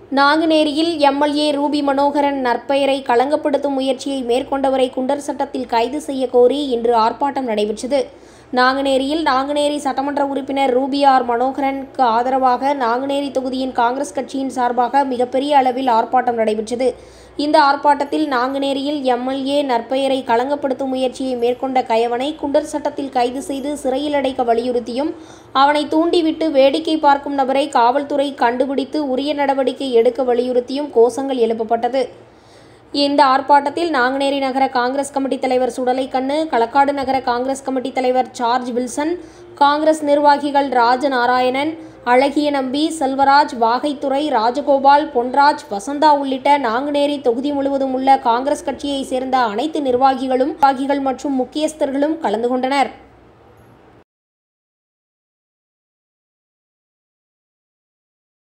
நாங்குநேரியில் MLA Ruby Manoharan நற்பெயரை களங்கப்படுத்தும் முயற்சியை மேற்கொண்டவரை குண்டர் சட்டத்தில் கைது செய்ய கோரி இன்று ஆர்ப்பாட்டம் நடைபெற்றது நாங்குநேரியில் நாங்குநேரி சட்டமன்ற உறுப்பினர் ரூபி ஆர் மனோகரனுக்கு ஆதரவாக நாங்குநேரி தொகுதியின் காங்கிரஸ் கட்சியின் சார்பாக மிகப்பெரிய அளவில் ஆர்ப்பாட்டம் நடைபெற்றது இந்த ஆர்ப்பாட்டத்தில் நாங்குநேரியில் எம்எல்ஏ நற்பெயரை களங்கப்படுத்தும் முயற்சியை மேற்கொண்ட கயவனை குண்டர் சட்டத்தில் கைது செய்து சிறையில் அடைக்க வலியுறுத்தியும் அவனை தூண்டிவிட்டு வேடிக்கை பார்க்கும் நபரை காவல்துறை கண்டுபிடித்து உரிய நடவடிக்கை எடுக்க வலியுறுத்தியும் கோஷங்கள் எழுப்பப்பட்டது இந்த ஆர்ப்பாட்டத்தில் நாங்குநேரி நகர காங்கிரஸ் கமிட்டி தலைவர் சுடலைக்கண்ணு களக்காடு நகர காங்கிரஸ் கமிட்டி தலைவர் ஜார்ஜ் வில்சன் காங்கிரஸ் நிர்வாகிகள் ராஜநாராயணன் அழகிய நம்பி செல்வராஜ் வாகைத்துறை ராஜகோபால் பொன்ராஜ் வசந்தா உள்ளிட்ட நாங்குநேரி தொகுதி முழுவதும் உள்ள காங்கிரஸ் கட்சியை சேர்ந்த அனைத்து நிர்வாகிகளும் நிர்வாகிகள் மற்றும் முக்கியஸ்தர்களும் கலந்து கொண்டனர்